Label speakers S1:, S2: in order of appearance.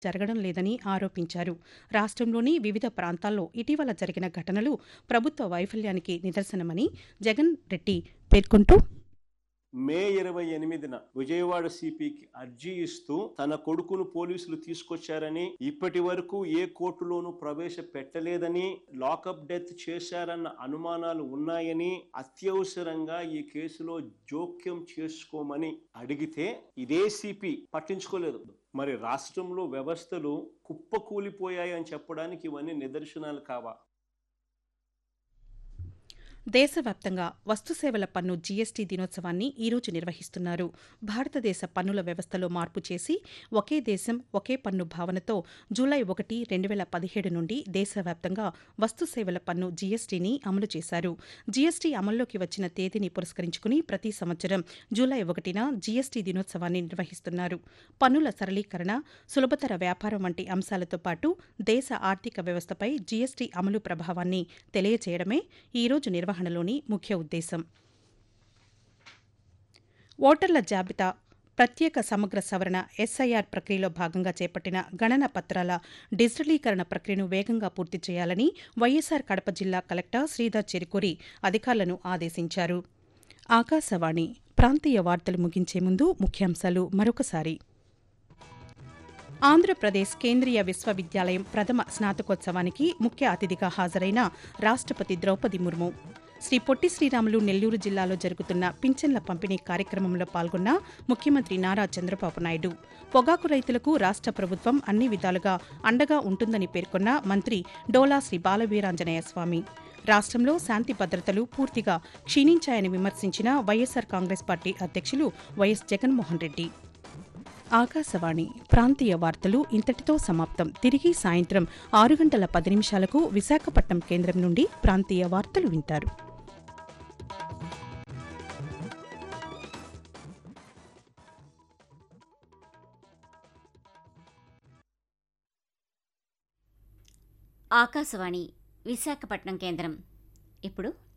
S1: జరగడం లేదని ఆరోపించారు రాష్ట్రంలోని వివిధ ప్రాంతాల్లో ఇటీవల జరిగిన ఘటనలు ప్రభుత్వ వైఫల్యానికి నిదర్శనమని జగన్ రెడ్డి పేర్కొంటూ
S2: మే ఇరవై ఎనిమిదిన విజయవాడ సిపికి అర్జీ ఇస్తూ తన కొడుకును పోలీసులు తీసుకొచ్చారని ఇప్పటి వరకు ఏ కోర్టులోనూ ప్రవేశపెట్టలేదని లాకప్ డెత్ చేశారన్న అనుమానాలు ఉన్నాయని అత్యవసరంగా ఈ కేసులో జోక్యం చేసుకోమని అడిగితే ఇదే సిపి పట్టించుకోలేదు మరి రాష్ట్రంలో వ్యవస్థలు కుప్పకూలిపోయాయి అని చెప్పడానికి ఇవన్నీ నిదర్శనాలు కావా
S1: దేశవ్యాప్తంగా వస్తుసేవల పన్ను జీఎస్టీ దినోత్సవాన్ని ఈరోజు నిర్వహిస్తున్నారు భారతదేశ పన్నుల వ్యవస్థలో మార్పు చేసి ఒకే దేశం ఒకే పన్ను భావనతో జూలై ఒకటి రెండు వేల పదిహేడు నుండి దేశవ్యాప్తంగా వస్తుసేవల పన్ను జీఎస్టీని అమలు చేశారు జీఎస్టీ అమల్లోకి వచ్చిన తేదీని పురస్కరించుకుని ప్రతి సంవత్సరం జూలై ఒకటిన జీఎస్టీ దినోత్సవాన్ని నిర్వహిస్తున్నారు పన్నుల సరళీకరణ సులభతర వ్యాపారం వంటి అంశాలతో పాటు దేశ ఆర్థిక వ్యవస్థపై జీఎస్టీ అమలు ప్రభావాన్ని తెలియచేయడమే ఈ రోజు నిర్వహణలోని ముఖ్య ఉద్దేశం ఓటర్ల జాబితా ప్రత్యేక సమగ్ర సవరణ ఎస్ఐఆర్ ప్రక్రియలో భాగంగా చేపట్టిన గణన పత్రాల డిజిటలీకరణ ప్రక్రియను వేగంగా పూర్తి చేయాలని వైఎస్సార్ కడప జిల్లా కలెక్టర్ శ్రీధర్ చెరుకూరి అధికారులను ఆదేశించారు ఆకాశవాణి ప్రాంతీయ వార్తలు ముగించే ముందు ముఖ్యాంశాలు మరొకసారి ఆంధ్రప్రదేశ్ కేంద్రీయ విశ్వవిద్యాలయం ప్రథమ స్నాతకోత్సవానికి ముఖ్య అతిథిగా హాజరైన రాష్ట్రపతి ద్రౌపది ముర్ము శ్రీ పొట్టి శ్రీరాములు నెల్లూరు జిల్లాలో జరుగుతున్న పింఛన్ల పంపిణీ కార్యక్రమంలో పాల్గొన్న ముఖ్యమంత్రి నారా చంద్రబాబు నాయుడు పొగాకు రైతులకు రాష్ట్ర ప్రభుత్వం అన్ని విధాలుగా అండగా ఉంటుందని పేర్కొన్న మంత్రి డోలా శ్రీ బాలవీరాంజనేయ స్వామి రాష్ట్రంలో శాంతి భద్రతలు పూర్తిగా క్షీణించాయని విమర్శించిన వైఎస్సార్ కాంగ్రెస్ పార్టీ అధ్యక్షులు వైఎస్ జగన్మోహన్ రెడ్డి ఆకాశవాణి ప్రాంతీయ వార్తలు ఇంతటితో సమాప్తం తిరిగి సాయంత్రం ఆరు గంటల పది నిమిషాలకు విశాఖపట్నం కేంద్రం నుండి ప్రాంతీయ వార్తలు వింటారు
S3: ఆకాశవాణి విశాఖపట్నం కేంద్రం ఇప్పుడు